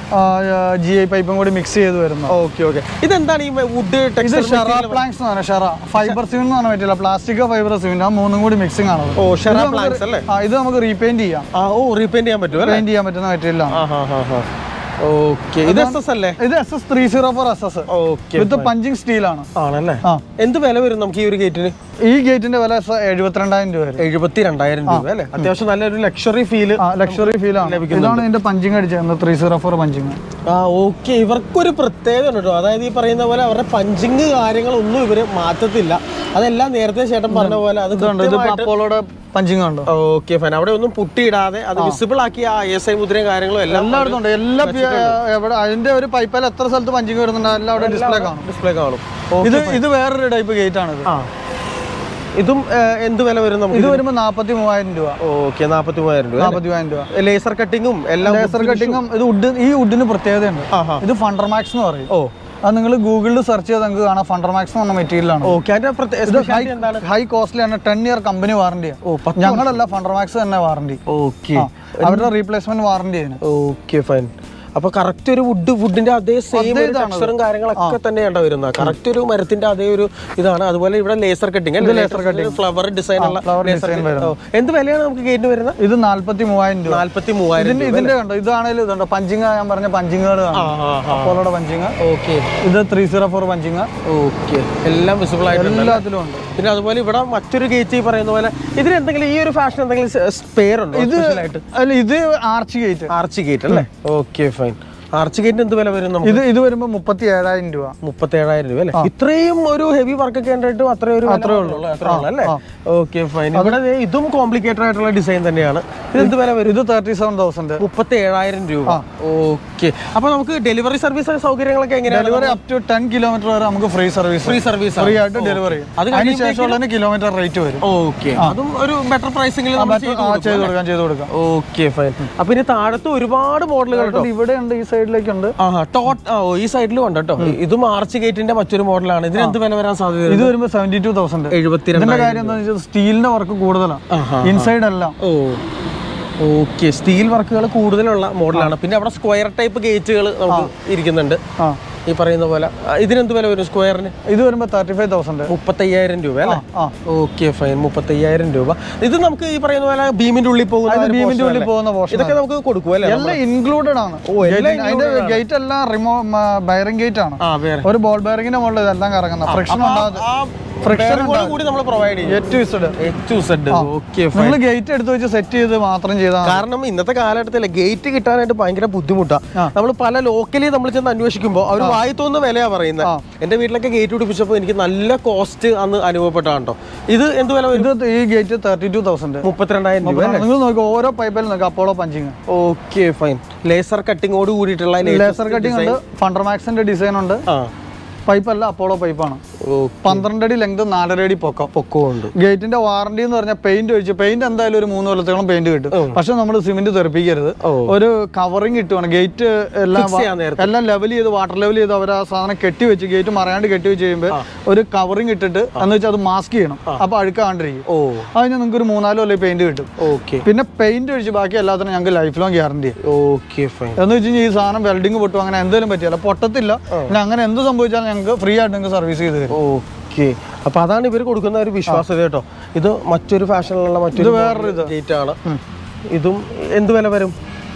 ജി ഐ പൈപ്പും കൂടി മിക്സ് ചെയ്ത് വരുന്നു ഓക്കെ ഓക്കെ ഇതെന്താണ് ഈ വുഡ് ഇത് ടെക്സ്ചർ ഷെറ പ്ലാങ്ക്സ് എന്ന് പറഞ്ഞാൽ ഷെറ ഫൈബർ സിമെന്റ് എന്ന് പറഞ്ഞാൽ പറ്റില്ല പ്ലാസ്റ്റിക് ഫൈബർ സിമെന്റ് ആ മൂന്നും കൂടി മിക്സിംഗ് ആണ് ഓ ഷെറ പ്ലാങ്സ് അല്ലേ ആ ഇത് നമുക്ക് റീപെയിന്റ് ചെയ്യാം ആ ഓ റീപെയിന്റ് ചെയ്യാൻ പറ്റും അല്ലേ പെയിന്റ് ചെയ്യാൻ പറ്റുന്ന മെറ്റീരിയലാണ് ആ ഹാ ഹാ ഹാ ഓക്കെ ഇത് എസ് എസ് അല്ലേ ഇത് S S three zero four S S okay with punching സ്റ്റീലാണ് ആണല്ലേ ആ എന്ത് വില വരും നമുക്ക് ഈ ഒരു ഗേറ്റിന് ഈ ഗേറ്റിന്റെ വില സ- എഴുപത്തിരണ്ടായിരം രൂപ വരും എഴുപത്തി രണ്ടായിരം രൂപ അല്ലേ അത്യാവശ്യം നല്ലൊരു ലക്ഷറി ഫീല് ആ ലക്ഷറി ഫീൽ ആണ് ഇതാണ് ഇതിന്റെ പഞ്ചിങ് അടിച്ചത് ത്രീ സീറോ ഫോർ പഞ്ചിങ് ആ ഓക്കെ ഇവർക്കൊരു പ്രത്യേകത ഉണ്ട് കേട്ടോ അതായത് ഈ പറയുന്ന പോലെ അവരുടെ പഞ്ചിങ് കാര്യങ്ങളൊന്നും ഇവര് മാറ്റത്തില്ല അതെല്ലാം നേരത്തെ ചേട്ടൻ പറഞ്ഞ പോലെ അത് ഇതുണ്ട് ഇത് അപ്പോളോടെ പഞ്ചിങ് ഉണ്ടോ ഓക്കെ ഫൈൻ അവിടെ ഒന്നും പുട്ടിയിടാതെ അത് വിസിബിൾ ആക്കി ആ ഐ എസ് ഐ മുദ്രയും കാര്യങ്ങളും എല്ലാം എല്ലായിടത്തും ഉണ്ട് എല്ലാ പി- എവിടെ അതിന്റെ ഒരു പൈപ്പിൽ എത്ര സ്ഥലത്ത് പഞ്ചിങ് വരുന്നുണ്ട് എല്ലാം അവിടെ ഡിസ്പ്ലേ കാണും ഡിസ്പ്ലേ കാണും ഇത് ഇത് വേറൊരു ടൈപ്പ് ഗേറ്റ് ആണ് ഇത് ആ ഇതും ഏ, എന്ത് വില വരും നമുക്ക് ഇത് വരുമ്പോൾ നാൽപ്പത്തി മൂവായിരം രൂപ ഓക്കെ നാൽപ്പത്തി മൂവായിരം രൂപ നാൽപ്പത്തി മൂവായിരം രൂപ ലേസർ കട്ടിങ്ങും എല്ലാം ലേസർ കട്ടിങ്ങും ഇത് വുഡ് ഈ വുഡിന് പ്രത്യേകതയുണ്ട് ആഹാ. ഇത് ഫണ്ടർമാക്സ് എന്ന് പറയും ഓ അത് നിങ്ങൾ ഗൂഗിളിൽ സെർച്ച് ചെയ്ത് നിങ്ങൾക്ക് കാണാം ഫണ്ടർമാക്സ് എന്ന് പറഞ്ഞ മെറ്റീരിയലാണ് ഓക്കെ അതിന്റെ പ്രത്യേക ഇത് ഹൈ speciality എന്താണ് ഹൈ കോസ്റ്റ്ലി ആണ് ടെൻ ഇയർ കമ്പനി വാറണ്ടിയാണ് ഓ പത്ത് ഞങ്ങളല്ല ഫണ്ടർമാക്സ് തന്നെ വാറണ്ടി ഓക്കെ അവരുടെ റീപ്ലേസ്മെന്റ് വാറണ്ടി ആണ് ഓക്കെ ഫൈൻ അപ്പൊ കറക്റ്റ് ഒരു വുഡ് വുഡിന്റെ അതേ സെയിം ടെക്സ്ചറും കാര്യങ്ങളൊക്കെ തന്നെയാണ് വരുന്നത് കറക്റ്റ് ഒരു മരത്തിന്റെ അതേ ഒരു ഇതാണ് അതുപോലെ ഇവിടെ laser cutting laser cutting flower design ഉള്ള flower laser design cutting. ഓ, എന്ത് വിലയാണ് നമുക്ക് ഗേറ്റിന് വരുന്നത് ഇത് നാല്പത്തി മൂവായിരം രൂപ നാല്പത്തി മൂവായിരം ഇതിന്റെ ഇതിന്റെ കണ്ടോ ഇതാണേലും ഇതുണ്ട് പഞ്ചിങ് ഞാൻ പറഞ്ഞ പഞ്ചിങ്ങുകൾ കാണാം അപ്പോളോടെ പഞ്ചിങ് ഓക്കെ ഇത് three zero four punching okay എല്ലാം വിസിബിൾ ആയിട്ടുണ്ട് എല്ലാത്തിലും ഉണ്ട് പിന്നെ അതുപോലെ ഇവിടെ മറ്റൊരു ഗേറ്റ് ഈ പറയുന്ന പോലെ ഇതിന് എന്തെങ്കിലും ഈ ഒരു ഫാഷൻ എന്തെങ്കിലും പേരുണ്ടോ ഇത് സ്പെഷ്യലായിട്ട് അല്ല ഇത് ആർച്ച് ഗേറ്റ് ആർച്ച് ഗേറ്റ് അല്ലേ ഓക്കെ ഫൈൻ ആർച്ച് ഗേറ്റിന് എന്ത് വില വരും നമുക്ക് ഇത് ഇത് വരുമ്പോൾ മുപ്പത്തി ഏഴായിരം രൂപ മുപ്പത്തി ഏഴായിരം രൂപ അല്ലേ ഇത്രയും ഒരു ഹെവി വർക്ക് ഒക്കെ ഉണ്ടായിട്ടും അത്രയും ഒരു അത്രേ ഉള്ളൂ അത്രേ ഉള്ളൂ അല്ലേ ഓക്കെ ഫൈൻ ഇവിടെ ദേ ഇതും കോംപ്ലിക്കേറ്റഡ് ആയിട്ടുള്ള ഡിസൈൻ തന്നെയാണ് ഇത് എന്ത് വില വരും ഇത് തേർട്ടി സെവൻ തൗസൻഡ് മുപ്പത്തി ഏഴായിരം രൂപ ഓക്കെ അപ്പൊ നമുക്ക് ഡെലിവറി സർവീസ് സൗകര്യങ്ങളൊക്കെ എങ്ങനെയാണ് delivery up to ten kilometre വരെ നമുക്ക് free service free service free ആയിട്ട് ഡെലിവറി ചെയ്യും അത് അതിന് ശേഷമുള്ള കിലോമീറ്റർ റേറ്റ് വരും ഓക്കെ അതും ഒരു ബെറ്റർ പ്രൈസിംഗിൽ നമ്മൾ ചെയ്ത് ആ, ചെയ്ത് കൊടുക്കാം ചെയ്ത് കൊടുക്കാം ഓക്കെ ഫൈൻ അപ്പൊ ഇനി താഴത്ത് ഒരുപാട് മോഡലുകൾ കേട്ടോ ഇവിടെ ഉണ്ട് ഈ സൈഡിലേക്കുണ്ട് ആ ടോട്ട് ആ ഓ, ഈ സൈഡിലും ഉണ്ട് കേട്ടോ ഇതും ആർച്ച് ഗേറ്റിന്റെ മറ്റൊരു മോഡലാണ് ഇതിന് എന്ത് വില വരാൻ സാധ്യത ഇത് വരുമ്പോൾ സെവന്റി ടു തൗസൻഡ് എഴുപത്തിരണ്ട് ഇതിന്റെ കാര്യം എന്താണെന്ന് വെച്ചാൽ സ്റ്റീലിന്റെ വർക്ക് കൂടുതലാണ് ആഹാ. ഇൻസൈഡ് എല്ലാം ഓ ഓക്കെ സ്റ്റീൽ വർക്കുകൾ കൂടുതലുള്ള മോഡലാണ് പിന്നെ അവിടെ സ്ക്വയർ ടൈപ്പ് ഗേറ്റുകൾ നമുക്ക് ഇരിക്കുന്നുണ്ട് ആ ഈ പറയുന്ന പോലെ ആ, ഇതിനെന്ത് വില വരും സ്ക്വയറിന് ഇത് വരുമ്പോൾ തേർട്ടി ഫൈവ് തൗസൻഡ് മുപ്പത്തയ്യായിരം രൂപ അല്ലേ ആ ഓക്കെ ഫൈൻ മുപ്പത്തയ്യായിരം രൂപ ഇത് നമുക്ക് ഈ പറയുന്ന പോലെ ബീമിന്റെ ഉള്ളിൽ പോകുന്ന അത് ഒരു ബീമിന്റെ portion ഉള്ളിൽ അല്ലേ? പോകുന്ന പോർഷൻ ഇതൊക്കെ നമുക്ക് കൊടുക്കും അല്ലേ എല്ലാം ഇൻക്ലൂഡഡ് ആണ് എല്ലാം അതിന്റെ ഗേറ്റ് എല്ലാം റിമോ ബയറിംഗ് ഗേറ്റ് ആണ് ആ വേറെ ഒരു ബോൾ ബയറിംഗിന്റെ മുകളിൽ ഇതെല്ലാം കറങ്ങുന്ന ഫ്രിക്ഷൻ ഉണ്ടാകും ആ Friction bearing കൂടി നമ്മൾ പ്രൊവൈഡ് ചെയ്യും ഏറ്റവും ഇഷ്ടം എച്ച് സെഡ് ഓക്കെ നിങ്ങൾ ഗേറ്റ് എടുത്ത് വെച്ച് സെറ്റ് ചെയ്ത് മാത്രം ചെയ്താൽ മതി. കാരണം ഇന്നത്തെ കാലഘട്ടത്തിലെ ഗേറ്റ് കിട്ടാനായിട്ട് ഭയങ്കര ബുദ്ധിമുട്ടാണ് നമ്മൾ പല ലോക്കലി നമ്മൾ ചെന്ന് അന്വേഷിക്കുമ്പോൾ അവർ വായി തോന്നുന്ന വിലയാ പറയുന്നത് എന്റെ വീട്ടിലൊക്കെ ഗേറ്റ് പിടിപ്പിച്ചപ്പോൾ എനിക്ക് നല്ല കോസ്റ്റ് അന്ന് അനുഭവപ്പെട്ടാണ് കേട്ടോ ഇത് എന്ത് വില വരും ഇത് ഈ ഗേറ്റ് തേർട്ടി ടു തൗസൻഡ് മുപ്പത്തിരണ്ടായിരം രൂപ നിങ്ങൾ നോക്കി ഓരോ പൈപ്പിലും നോക്കി Apollo punching okay fine laser കട്ടിങ്ങോട് കൂടിയിട്ടുള്ള ലേസർ കട്ടിംഗ് ഉണ്ട് ഫണ്ടർമാക്സിന്റെ ഡിസൈൻ ഉണ്ട് ആ പൈപ്പ് അല്ല അപ്പോളോ പൈപ്പാണ് ഓക്കെ പന്ത്രണ്ട് അടി ലെങ്ത് നാലര അടി പൊക്കം പൊക്കമുണ്ട് ഗേറ്റിന്റെ വാറണ്ടി എന്ന് പറഞ്ഞാൽ പെയിന്റ് ഒഴിച്ച് പെയിന്റ് എന്തായാലും ഒരു മൂന്ന് കൊല്ലത്തോളം പെയിന്റ് കിട്ടും പക്ഷെ നമ്മൾ സിമെന്റ് തെറിപ്പിക്കരുത് ഓ. ഒരു കവറിങ് ഇട്ടുവാണ് ഗേറ്റ് എല്ലാം Fix ചെയ്യാൻ നേരത്തെ. എല്ലാം ലെവൽ ചെയ്ത് വാട്ടർ ലെവൽ ചെയ്ത് അവർ ആ സാധനം കെട്ടി വെച്ച് ഗേറ്റ് മറയാണ്ട് കെട്ടി വെച്ച് കഴിയുമ്പോൾ ഒരു കവറിങ് ഇട്ടിട്ട് എന്ന് വെച്ചാൽ അത് മാസ്ക് ചെയ്യണം അപ്പൊ അഴുക്കാണ്ടിരിക്കും ഓ അതിന് നിങ്ങൾക്ക് ഒരു മൂന്നാലോ അല്ലെങ്കിൽ പെയിന്റ് കിട്ടും ഓക്കെ പിന്നെ പെയിന്റ് ഒഴിച്ച് ബാക്കി എല്ലാത്തിനും ഞങ്ങൾക്ക് life long guarantee okay fine എന്ന് വെച്ച് കഴിഞ്ഞാൽ ഈ സാധനം വെൽഡിങ് പൊട്ടും അങ്ങനെ എന്തെങ്കിലും പറ്റിയല്ല പൊട്ടത്തില്ല പിന്നെ അങ്ങനെ എന്ത് സംഭവിച്ചാലും ഞങ്ങൾക്ക് ഫ്രീ ആയിട്ട് നിങ്ങൾക്ക് സർവീസ് ചെയ്ത് തരും ഓക്കെ അപ്പൊ അതാണ് ഇവർ കൊടുക്കുന്ന ഒരു വിശ്വാസത കേട്ടോ ഇത് മറ്റൊരു ഫാഷനിലുള്ള മറ്റൊരു വേറൊരു ഗേറ്റ് ആണ് ഇതും എന്ത് വില വരും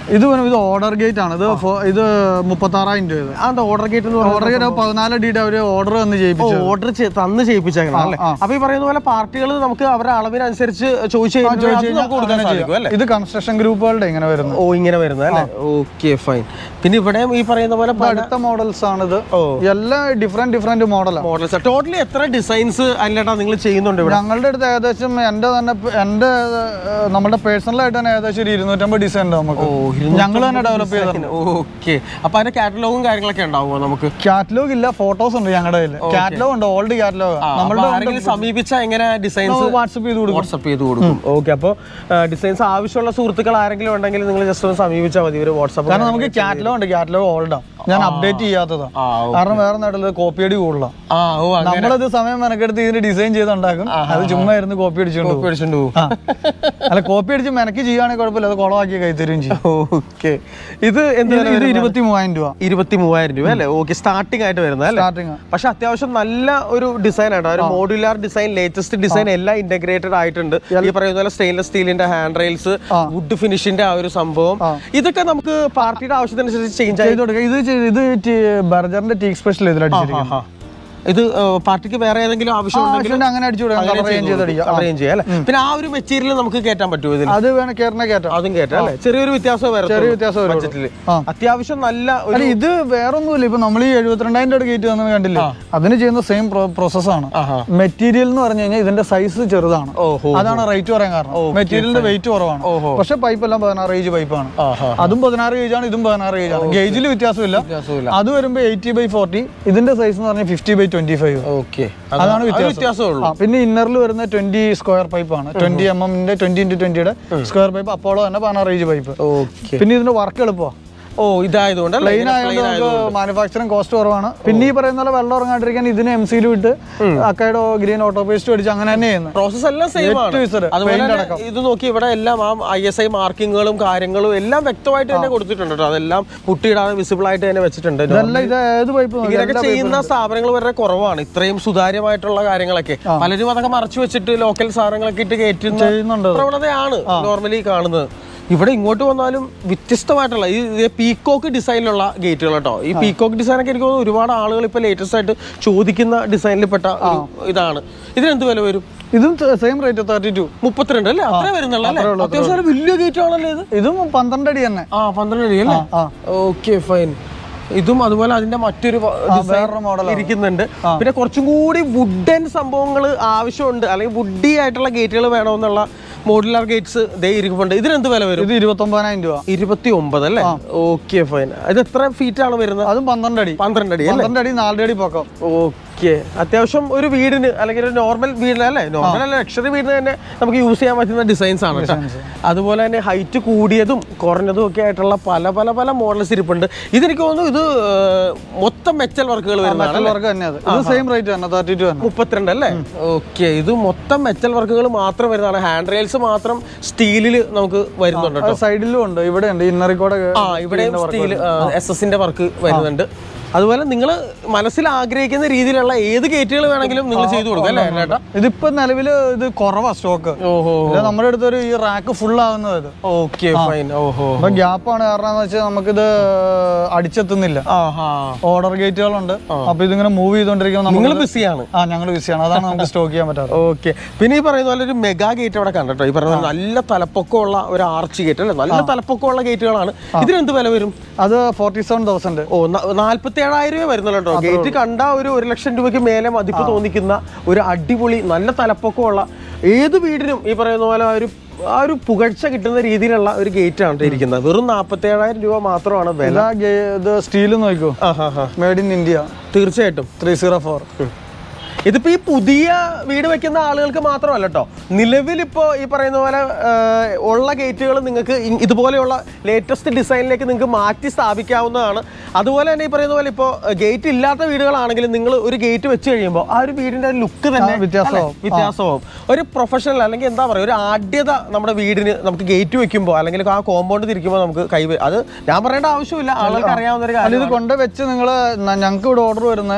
ഇത് വരും ഇത് ഓർഡർ ഗേറ്റ് ആണ് ഇത് ഫോ- ഇത് മുപ്പത്താറായിരം രൂപ ഇത് ആ ഓർഡർ ഗേറ്റ് എന്ന് ഓർഡർ ഗേറ്റ് പതിനാല് അടിയുടെ അവര് ഓർഡർ വന്ന് ചെയ്യിപ്പിച്ചു ഓർഡർ തന്ന് ചെയ്യിപ്പിച്ചേക്കണം അല്ലേ ആ. അപ്പൊ ഈ പറയുന്ന പോലെ പാർട്ടികൾ നമുക്ക് അവരുടെ അളവിനനുസരിച്ച് ചോദിച്ചു കഴിഞ്ഞാൽ അത് നമുക്ക് കൊടുക്കാൻ സാധിക്കും അല്ലേ ഇത് കൺസ്ട്രക്ഷൻ ഗ്രൂപ്പുകളുടെ ഇങ്ങനെ വരുന്നത് ഓ ഇങ്ങനെ വരുന്നത് അല്ലേ ഓക്കെ ഫൈൻ പിന്നെ ഇവിടെയും ഈ പറയുന്ന പോലെ ഇത് അടുത്ത മോഡൽസ് ആണിത് ഓ. എല്ലാം ഡിഫറെന്റ് ഡിഫറെന്റ് മോഡലാണ് മോഡൽസ് ടോട്ടലി എത്ര ഡിസൈൻസ് അല്ലേട്ടാ നിങ്ങൾ ചെയ്യുന്നുണ്ട് ഇവിടെ ഞങ്ങളുടെ അടുത്ത് ഏകദേശം എൻ്റെ തന്നെ എൻ്റെ ഏർ, നമ്മുടെ പേഴ്സണലായിട്ട് തന്നെ ഏകദേശം ഒരു ഇരുന്നൂറ്റമ്പത് ഡിസൈൻ ഉണ്ട് നമുക്ക് ഞങ്ങൾ തന്നെ ഡെവലപ്പ് ചെയ്തത് ഓക്കെ അപ്പൊ അതിന്റെ കാറ്റലോഗും കാര്യങ്ങളൊക്കെ ഉണ്ടാവുമോ നമുക്ക് കാറ്റലോഗ് ഇല്ല ഫോട്ടോസ് ഉണ്ട് ഞങ്ങളുടെ കയ്യിൽ കാറ്റലോഗ് ഉണ്ട് ഓൾഡ് കാറ്റലോഗ് നമ്മളുടെ ആരെങ്കിലും സമീപിച്ച എങ്ങനെ ഡിസൈൻസ് വാട്സപ്പ് ചെയ്ത് കൊടുക്കും വാട്സപ്പ് ചെയ്ത് കൊടുക്കും ഓക്കെ അപ്പോൾ ഡിസൈൻസ് ആവശ്യമുള്ള സുഹൃത്തുക്കൾ ആരെങ്കിലും ഉണ്ടെങ്കിൽ നിങ്ങൾ ജസ്റ്റ് ഒന്ന് സമീപിച്ചാൽ മതി ഒരു വാട്സപ്പ് കാരണം നമുക്ക് കാറ്റലോഗ് ഉണ്ട് കാറ്റലോഗ് ഓൾഡാണ് ഞാൻ അപ്ഡേറ്റ് ചെയ്യാത്തതാണ് ആ കാരണം വേറെ നാട്ടില് കോപ്പി അടി കൂടുതലാണ് ആ ഓ അങ്ങനെ നമ്മളത് സമയം മെനക്കെടുത്ത് ഇതിന് ഡിസൈൻ ചെയ്തുണ്ടാക്കും അത് ചുമ്മാ ഇരുന്ന് കോപ്പി അടിച്ചുകൊണ്ട് പോകും പേടിച്ചുകൊണ്ട് പോകും ആ. അല്ല കോപ്പി അടിച്ച് മെനക്ക് ചെയ്യുകയാണെങ്കിൽ കുഴപ്പമില്ല അത് കുളമാക്കി കൈത്തരും ചെയ്യും ഓക്കെ ഇത് എന്ത് ഇത് ഇത് ഇരുപത്തി മൂവായിരം രൂപ ഇരുപത്തി മൂവായിരം രൂപ അല്ലേ ഓക്കെ സ്റ്റാർട്ടിംഗ് ആയിട്ട് വരുന്നത് അല്ലേ സ്റ്റാർട്ടിങ് പക്ഷെ അത്യാവശ്യം നല്ല ഒരു ഡിസൈൻ ആണ് ഒരു മോഡുലാർ ഡിസൈൻ ലേറ്റസ്റ്റ് ഡിസൈൻ എല്ലാം ഇന്റഗ്രേറ്റഡ് ആയിട്ടുണ്ട് ഈ പറയുന്ന പോലെ സ്റ്റെയിൻലെസ് സ്റ്റീലിന്റെ ഹാൻഡ് റെയിൽസ് വുഡ് ഫിനിഷിന്റെ ആ ഒരു സംഭവം ഇതൊക്കെ നമുക്ക് പാർട്ടിയുടെ ആവശ്യത്തിനനുസരിച്ച് ചേഞ്ച് ആയി ചെയ്ത് കൊടുക്കുക ഇത് ചെയ്ത് ഇത് ടി- ബർജറിന്റെ ടീക്ക് സ്പെഷ്യൽ ഇതിൽ അടിച്ചിരിക്കും ഇത് പാർട്ടിക്ക് വേറെ ഏതെങ്കിലും ആവശ്യം ഉണ്ടെങ്കിൽ ആവശ്യമുണ്ട് അങ്ങനെ അടിച്ചു കൊടുക്കാം കളർ ചേഞ്ച് ചെയ്ത് അടിക്കാം കളർ ചെയ്യാം അല്ലേ പിന്നെ ആ ഒരു മെറ്റീരിയൽ നമുക്ക് കയറ്റാൻ പറ്റുമോ ഇതിൽ അത് വേണം കയറിനെ കയറ്റാം അതും കയറ്റാം അല്ലേ ചെറിയൊരു വ്യത്യാസം വരും ചെറിയ വ്യത്യാസം വരുള്ളൂ. ബഡ്ജറ്റിൽ ആ. അത്യാവശ്യം നല്ല ഒരു അല്ല ഇത് വേറൊന്നുമില്ല ഇപ്പൊ നമ്മൾ ഈ എഴുപത്തിരണ്ടായിരം രൂപ ഗേറ്റ് വന്നത് കണ്ടില്ലേ അതിന് ചെയ്യുന്ന സെയിം പ്രോസസ്സാണ് ആഹാ. മെറ്റീരിയൽ എന്ന് പറഞ്ഞു കഴിഞ്ഞാൽ ഇതിന്റെ സൈസ് ചെറുതാണ് ഓഹോ അതാണ് റേറ്റ് പറയാൻ കാരണം മെറ്റീരിയലിന്റെ വെയിറ്റ് കുറവാണ് ഓഹോ. പക്ഷെ പൈപ്പ് എല്ലാം പതിനാറ് ഏജ് പൈപ്പാണ് ആഹാ അതും പതിനാറ് ഗേജ് ആണ് ഇതും പതിനാറ് ഗേജ് ആണ് ഗേജിൽ വ്യത്യാസമില്ല വ്യത്യാസമില്ല അത് വരുമ്പോൾ എയ്റ്റി ബൈ ഫോർട്ടി ഇതിന്റെ സൈസ് എന്ന് പറഞ്ഞാൽ fifty by twenty five okay അതാണ് വ്യത്യാസം വ്യത്യാസമേ ഉള്ളൂ ആ, പിന്നെ ഇന്നറിൽ വരുന്ന ട്വന്റി സ്ക്വയർ പൈപ്പാണ് ട്വന്റി എം എമ്മിന്റെ ട്വന്റി ഇൻറ്റു ട്വന്റിയുടെ സ്ക്വയർ പൈപ്പ് അപ്പോളോ തന്നെ പതിനാറ് ഏജ് പൈപ്പ് ഓക്കെ പിന്നെ ഇതിന്റെ വർക്ക് എളുപ്പമാണ് ഓ ഇതായതുകൊണ്ട് അല്ലേ? പ്ലെയിൻ ഇങ്ങനെ ആയതുകൊണ്ട് plain നമുക്ക് മാനുഫാക്ചറിങ് കോസ്റ്റ് കുറവാണ് പിന്നെ ഈ പറയുന്ന പോലെ വെള്ളം ഇറങ്ങാണ്ടിരിക്കാൻ ഇതിന് എം സിയിൽ വിട്ട് അക്കൈഡോ ഗ്രീൻ ഓട്ടോ പേസ്റ്റ് അടിച്ച് അങ്ങനെ തന്നെ ചെയ്യുന്നത് പ്രോസസ് എല്ലാം സെയിം ആണ് to Z, അതുപോലെ paint തന്നെ ഇത് നോക്കി ഇവിടെ എല്ലാം ആ ഐ എസ് ഐ മാർക്കിങ്ങുകളും കാര്യങ്ങളും എല്ലാം വ്യക്തമായിട്ട് തന്നെ കൊടുത്തിട്ടുണ്ട് കേട്ടോ അതെല്ലാം പുട്ടിയിടാതെ വിസിബിൾ ആയിട്ട് തന്നെ വെച്ചിട്ടുണ്ട് ഇതെല്ലാം ഇത് ഏത് പൈപ്പ് ഇങ്ങനെയൊക്കെ ചെയ്യുന്ന സ്ഥാപനങ്ങൾ വളരെ കുറവാണ് ഇത്രയും സുതാര്യമായിട്ടുള്ള കാര്യങ്ങളൊക്കെ പലരും അതൊക്കെ മറച്ചു വെച്ചിട്ട് ലോക്കൽ സാധനങ്ങളൊക്കെ ഇട്ട് കയറ്റുന്ന ചെയ്യുന്നുണ്ട് പ്രവണതയാണ് നോർമലി കാണുന്നത് ഇവിടെ ഇങ്ങോട്ട് വന്നാലും വ്യത്യസ്തമായിട്ടുള്ള ഈ ഇത് പീക്കോക്ക് ഡിസൈനിലുള്ള ഗേറ്റുകൾ കേട്ടോ ഈ പീക്കോക്ക് ഡിസൈൻ ഒക്കെ എനിക്ക് തോന്നുന്നു ഒരുപാട് ആളുകൾ ഇപ്പൊ ലേറ്റസ്റ്റ് ആയിട്ട് ചോദിക്കുന്ന ഡിസൈനിൽപ്പെട്ട ഒരു ഇതാണ് ഇതിനെന്ത് വില വരും ഇതും സെയിം റേറ്റ് തേർട്ടി ടു മുപ്പത്തിരണ്ട് അല്ലേ അത്രേ വരുന്നുള്ളൂ അല്ലേ അത്യാവശ്യം നല്ല വലിയ ഗേറ്റ് ആണല്ലോ ഇത് ഇതും പന്ത്രണ്ട് അടി തന്നെ ആ പന്ത്രണ്ട് അടി അല്ലേ ആ ഓക്കെ ഫൈൻ ഇതും അതുപോലെ അതിന്റെ മറ്റൊരു വ- design വേറൊരു model ആണ്. ഇരിക്കുന്നുണ്ട് പിന്നെ കുറച്ചും കൂടി വുഡൻ സംഭവങ്ങൾ ആവശ്യമുണ്ട് അല്ലെങ്കിൽ വുഡി ആയിട്ടുള്ള ഗേറ്റുകൾ വേണമെന്നുള്ള മോഡുലാർ ഗേറ്റ്സ് ദേ ഇരിക്കുന്നുണ്ട് ഇതിനെന്ത് വില വരും ഇത് ഇരുപത്തൊമ്പതിനായിരം രൂപ ഇരുപത്തി ഒമ്പത് അല്ലേ ഓക്കെ ഫൈൻ ഇത് എത്ര ഫീറ്റ് ആണ് വരുന്നത് അതും പന്ത്രണ്ട് അടി പന്ത്രണ്ട് അടി അല്ലേ പന്ത്രണ്ട് അടി നാലര അടി പൊക്കം ഓക്കെ അത്യാവശ്യം ഒരു വീടിന് അല്ലെങ്കിൽ ഒരു നോർമൽ വീടിന് അല്ലേ നോർമൽ അല്ല ലക്ഷറി വീടിന് തന്നെ നമുക്ക് യൂസ് ചെയ്യാൻ പറ്റുന്ന ഡിസൈൻസ് ആണ് കേട്ടോ അതുപോലെ തന്നെ ഹൈറ്റ് കൂടിയതും കുറഞ്ഞതും ഒക്കെ ആയിട്ടുള്ള പല പല പല മോഡൽസ് ഇരിപ്പുണ്ട് ഇതെനിക്ക് തോന്നുന്നു ഇത് ഏർ, മൊത്തം മെറ്റൽ വർക്കുകൾ വരുന്നതാണ് വർക്ക് തന്നെ അത് ഇത് സെയിം റേറ്റ് തന്നെ തേർട്ടി ടു തന്നെ മുപ്പത്തിരണ്ട് അല്ലേ ഓക്കെ ഇത് മൊത്തം മെറ്റൽ വർക്കുകൾ മാത്രം വരുന്നതാണ് ഹാൻഡ് റെയിൽസ് മാത്രം സ്റ്റീലിൽ നമുക്ക് വരുന്നുണ്ട് കേട്ടോ സൈഡിലും ഉണ്ട് ഇവിടെ ഉണ്ട് ഇന്നറിക്കോടെ ആ ഇവിടെ സ്റ്റീൽ എസ് എസിന്റെ വർക്ക് വരുന്നുണ്ട് അതുപോലെ നിങ്ങൾ മനസ്സിൽ ആഗ്രഹിക്കുന്ന രീതിയിലുള്ള ഏത് ഗേറ്റുകൾ വേണമെങ്കിലും നിങ്ങൾ ചെയ്തു കൊടുക്കും അല്ലേ ചേട്ടാ ഇതിപ്പോ നിലവില് ഇത് കുറവാ സ്റ്റോക്ക് ഓഹോ നമ്മുടെ അടുത്ത് ഒരു ഈ റാക്ക് ഫുൾ ആവുന്നത് ഇത് ഓക്കെ ഫൈൻ ഓഹോ അപ്പൊ ഗ്യാപ്പാണ് കാരണം എന്ന് വെച്ചാൽ നമുക്കിത് അടിച്ചെത്തുന്നില്ല ആഹാ ഓർഡർ ഗേറ്റുകളുണ്ട് അപ്പൊ ഇതിങ്ങനെ മൂവ് ചെയ്തോണ്ടിരിക്കുമ്പോൾ നമ്മൾ നിങ്ങൾ ബിസിയാണ് ആ ഞങ്ങൾ ബിസിയാണ് അതാണ് നമുക്ക് സ്റ്റോക്ക് ചെയ്യാൻ പറ്റാറ് ഓക്കെ പിന്നെ ഈ പറയുന്ന പോലെ ഒരു മെഗാ ഗേറ്റ് അവിടെ കണ്ടോ ഈ പറയുന്ന പോലെ നല്ല തലപ്പൊക്കമുള്ള ഒരു ആർച്ച് ഗേറ്റ് അല്ലേ നല്ല തലപ്പൊക്കമുള്ള ഗേറ്റുകളാണ് ഇതിനെന്ത് വില വരും അത് ഫോർട്ടി സെവൻ തൗസൻഡ് ഓ നാല്പത്തി ഏഴായിരം രൂപ വരുന്നുള്ളൂ കേട്ടോ ഗേറ്റ് കണ്ട ഒരു ഒരു ലക്ഷം രൂപയ്ക്ക് മേലെ മതിപ്പ് തോന്നിക്കുന്ന ഒരു അടിപൊളി നല്ല തലപ്പൊക്കമുള്ള ഏത് വീടിനും ഈ പറയുന്ന പോലെ ആ ഒരു ആ ഒരു പുകഴ്ച കിട്ടുന്ന രീതിയിലുള്ള ഒരു ഗേറ്റ് ആണ് ഇരിക്കുന്നത് വെറും നാൽപ്പത്തി ഏഴായിരം രൂപ മാത്രമാണ് വില ഇതാ ഗേ- ഇത് സ്റ്റീൽ നോക്കൂ ആ ഹാ ഹാ മേഡ് ഇൻ ഇന്ത്യ തീർച്ചയായിട്ടും ത്രീ സീറോ ഫോർ ഇതിപ്പോ ഈ പുതിയ വീട് വെക്കുന്ന ആളുകൾക്ക് മാത്രമല്ല കേട്ടോ നിലവിലിപ്പോ ഈ പറയുന്ന പോലെ ആ, ഉള്ള ഗേറ്റുകൾ നിങ്ങൾക്ക് ഇ- ഇതുപോലെയുള്ള ലേറ്റസ്റ്റ് ഡിസൈനിലേക്ക് നിങ്ങൾക്ക് മാറ്റി സ്ഥാപിക്കാവുന്നതാണ് അതുപോലെ തന്നെ ഈ പറയുന്ന പോലെ ഇപ്പോൾ ഗേറ്റ് ഇല്ലാത്ത വീടുകളാണെങ്കിലും നിങ്ങൾ ഒരു ഗേറ്റ് വെച്ച് കഴിയുമ്പോൾ ആ ഒരു വീടിന്റെ ലുക്ക് തന്നെ ആ, വ്യത്യാസമാവും. അല്ലേ? വ്യത്യാസമാവും ഒരു പ്രൊഫഷണൽ അല്ലെങ്കിൽ എന്താ പറയുക ഒരു ആദ്യത നമ്മുടെ വീടിന് നമുക്ക് ഗേറ്റ് വെക്കുമ്പോൾ അല്ലെങ്കിൽ ആ കോമ്പൗണ്ട് തിരിക്കുമ്പോൾ നമുക്ക് കൈ അത് ഞാൻ പറയേണ്ട ആവശ്യമില്ല ആളുകൾക്ക് അറിയാവുന്ന ഒരു അല്ല കാര്യം ഇത് കൊണ്ട് വെച്ച് നിങ്ങൾ ഞങ്ങൾക്ക് ഇവിടെ ഓർഡർ വരുന്നത്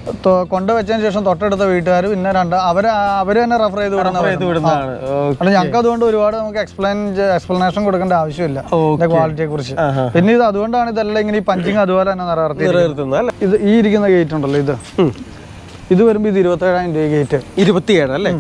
തൊ- കൊണ്ടുവച്ചതിന് ശേഷം തൊട്ടടുത്ത വീട്ടുകാർ പിന്നെ രണ്ട് അവര് അവര് തന്നെ റെഫർ ചെയ്ത് വിടുന്ന ഇത് വിടുന്നതാണ് ഓ, അല്ല ഞങ്ങൾക്ക് അതുകൊണ്ട് ഒരുപാട് നമുക്ക് എക്സ്പ്ലെയിൻ എക്സ്പ്ലനേഷൻ കൊടുക്കേണ്ട ആവശ്യമില്ല Okay. ഇതിന്റെ ക്വാളിറ്റിയെ കുറിച്ച് പിന്നെ ഇത് അതുകൊണ്ടാണ് ഇതെല്ലാം ഇങ്ങനെ ഈ പഞ്ചിങ് അതുപോലെ തന്നെ നിലനിർത്തി നിലനിർത്തുന്നത് അല്ലേ ഇത് ഈ ഇരിക്കുന്ന ഗേറ്റ് ഉണ്ടല്ലോ ഇത് ഇത് വരുമ്പോൾ ഇത് ഇരുപത്തേഴായിരം രൂപ ഗേറ്റ് ഇരുപത്തിയേഴ് അല്ലേ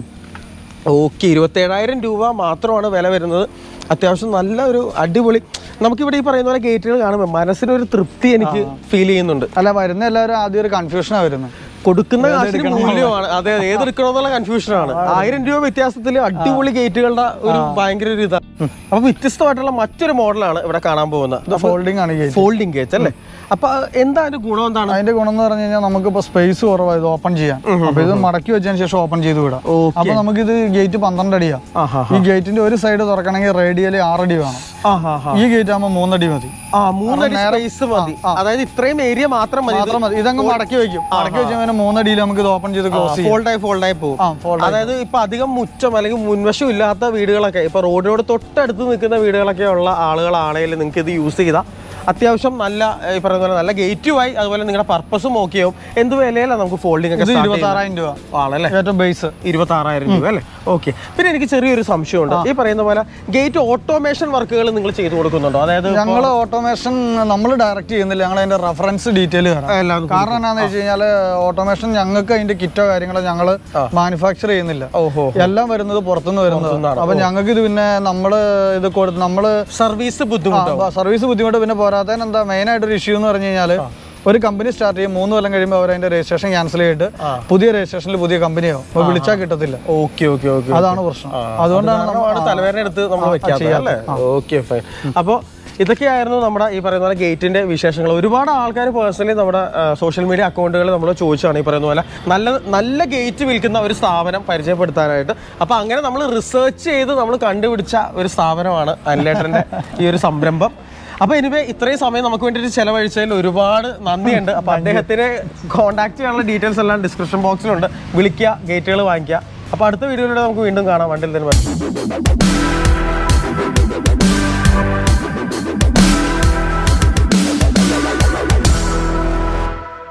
ഓക്കെ ഇരുപത്തേഴായിരം രൂപ മാത്രമാണ് വില വരുന്നത് അത്യാവശ്യം നല്ല ഒരു അടിപൊളി നമുക്കിവിടെ ഈ പറയുന്ന പോലെ ഗേറ്റുകൾ കാണുമ്പോൾ മനസ്സിനൊരു തൃപ്തി എനിക്ക് ഫീൽ ചെയ്യുന്നുണ്ട് അല്ല വരുന്ന എല്ലാവരും ആദ്യം ഒരു കൺഫ്യൂഷനാണ് വരുന്നത് കൊടുക്കുന്ന കാശിന് മൂല്യമാണ് അതെ അതെ ഏതെടുക്കണമെന്നുള്ള കൺഫ്യൂഷനാണ് ആയിരം രൂപ വ്യത്യാസത്തിൽ അടിപൊളി ഗേറ്റുകളുടെ ഒരു ഭയങ്കര ഒരു ഇതാണ് അപ്പൊ വ്യത്യസ്തമായിട്ടുള്ള മറ്റൊരു മോഡലാണ് ഇവിടെ കാണാൻ പോകുന്നത് ഫോൾഡിംഗ് ആണ് ഗേറ്റ് ഫോൾഡിംഗ് ഗേറ്റ് അല്ലേ അപ്പൊ എന്താ അതിന്റെ ഗുണം എന്താണ് അതിന്റെ ഗുണം എന്ന് പറഞ്ഞു കഴിഞ്ഞാൽ നമുക്കിപ്പോ സ്പേസ് കുറവായത് ഓപ്പൺ ചെയ്യാൻ അപ്പൊ ഇത് മടക്കി വെച്ചതിന് ശേഷം ഓപ്പൺ ചെയ്ത് വിടാം Okay. അപ്പൊ നമുക്കിത് ഗേറ്റ് പന്ത്രണ്ട് അടിയാ ആഹാ ഈ ഗേറ്റിന്റെ ഒരു സൈഡ് തുറക്കണമെങ്കിൽ റേഡിയലി ആറടി വേണം ആഹാ ഈ ഗേറ്റ് ആകുമ്പോൾ മൂന്നടി മതി ആ മൂന്നടി സ്പേസ് മതി അതായത് ഇത്രയും ഏരിയ മാത്രം മതി മാത്രം മതി ഇതങ്ങ് മടക്കി വെക്കും മടക്കി വെച്ചാൽ മൂന്നടിയിൽ നമുക്ക് ഇത് ഓപ്പൺ ചെയ്ത് ക്ലോസ് ചെയ്യും ഫോൾഡായി ഫോൾഡായി പോകും ആ fold ആയി. അതായത് ഇപ്പൊ അധികം മുറ്റം അല്ലെങ്കിൽ മുൻവശം ഇല്ലാത്ത വീടുകളൊക്കെ ഇപ്പൊ റോഡിനോട് തൊട്ടടുത്ത് നിൽക്കുന്ന വീടുകളൊക്കെ ഉള്ള ആളുകളാണെങ്കിൽ നിങ്ങൾക്ക് ഇത് യൂസ് ചെയ്താൽ അത്യാവശ്യം നല്ല ഏ, ഈ പറയുന്ന പോലെ നല്ല ഗേറ്റുമായി അതുപോലെ നിങ്ങളുടെ പർപ്പസും ഓക്കെയാവും എന്ത് വിലയിലാണ് നമുക്ക് ഫോൾഡിംഗ് ഒക്കെ ഇത് start ഇരുപത്തി ആറായിരം രൂപ ചെയ്യുന്നത്? ആണല്ലേ ഏറ്റവും ബേസ് ഇരുപത്തി ആറായിരം രൂപ അല്ലേ ഓക്കെ പിന്നെ എനിക്ക് ചെറിയൊരു സംശയമുണ്ട് ഈ പറയുന്ന പോലെ ഗേറ്റ് ഓട്ടോമേഷൻ വർക്കുകൾ നിങ്ങൾ ചെയ്തു കൊടുക്കുന്നുണ്ടോ അതായത് ഞങ്ങൾ ഓട്ടോമേഷൻ നമ്മൾ ഡയറക്റ്റ് ചെയ്യുന്നില്ല ഞങ്ങൾ അതിന്റെ റെഫറൻസ് ഡീറ്റെയിൽ തരാം എല്ലാം കാരണം എന്താണെന്ന് വെച്ച് കഴിഞ്ഞാൽ ഓട്ടോമേഷൻ ഞങ്ങൾക്ക് അതിന്റെ കിറ്റോ കാര്യങ്ങളോ ഞങ്ങൾ മാനുഫാക്ചർ ചെയ്യുന്നില്ല ഓഹോ എല്ലാം വരുന്നത് പുറത്തുനിന്ന് വരുന്നത് അപ്പൊ ഞങ്ങൾക്ക് ഇത് പിന്നെ നമ്മൾ ഇത് കൊടുത്ത് നമ്മള് സർവീസ് ബുദ്ധിമുട്ടോ സർവീസ് ബുദ്ധിമുട്ട് പിന്നെ പോരാത്തതിന് എന്താ മെയിൻ ആയിട്ടൊരു ഇഷ്യൂ എന്ന് പറഞ്ഞു കഴിഞ്ഞാൽ ഒരു കമ്പനി സ്റ്റാർട്ട് ചെയ്യും മൂന്ന് കൊല്ലം കഴിയുമ്പോൾ അവർ അതിന്റെ രജിസ്ട്രേഷൻ ക്യാൻസൽ ചെയ്തിട്ട് പുതിയ രജിസ്ട്രേഷനിൽ പുതിയ കമ്പനിയാവും അപ്പോൾ വിളിച്ചാൽ കിട്ടത്തില്ല ഓക്കെ ഓക്കെ ഓക്കെ അതാണ് പ്രശ്നം അതുകൊണ്ടാണ് നമ്മൾ കാരണമാണ് തലവേദന എടുത്ത് നമ്മൾ വെക്കാത്തത് അല്ലേ ഓക്കെ ഫൈൻ അപ്പോൾ ഇതൊക്കെയായിരുന്നു നമ്മുടെ ഈ പറയുന്ന പോലെ ഗേറ്റിന്റെ വിശേഷങ്ങൾ ഒരുപാട് ആൾക്കാർ പേഴ്സണലി നമ്മുടെ സോഷ്യൽ മീഡിയ അക്കൗണ്ടുകൾ നമ്മൾ ചോദിച്ചാണ് ഈ പറയുന്ന പോലെ നല്ല നല്ല ഗേറ്റ് വിൽക്കുന്ന ഒരു സ്ഥാപനം പരിചയപ്പെടുത്താനായിട്ട് അപ്പോൾ അങ്ങനെ നമ്മൾ റിസർച്ച് ചെയ്ത് നമ്മൾ കണ്ടുപിടിച്ച ഒരു സ്ഥാപനമാണ് അനിലേട്ടൻ്റെ ഈ ഒരു സംരംഭം അപ്പോൾ എനിവേ ഇത്രയും സമയം നമുക്ക് വേണ്ടിയിട്ട് ചെലവഴിച്ചതിൽ ഒരുപാട് നന്ദിയുണ്ട് അപ്പോൾ അദ്ദേഹത്തിനെ കോൺടാക്ട് ചെയ്യാനുള്ള ഡീറ്റെയിൽസ് എല്ലാം ഡിസ്ക്രിപ്ഷൻ ബോക്സിലുണ്ട് വിളിക്കുക ഗേറ്റുകൾ വാങ്ങിക്കുക അപ്പോൾ അടുത്ത വീഡിയോയിലൂടെ നമുക്ക് വീണ്ടും കാണാം വണ്ടിൽ തന്നെ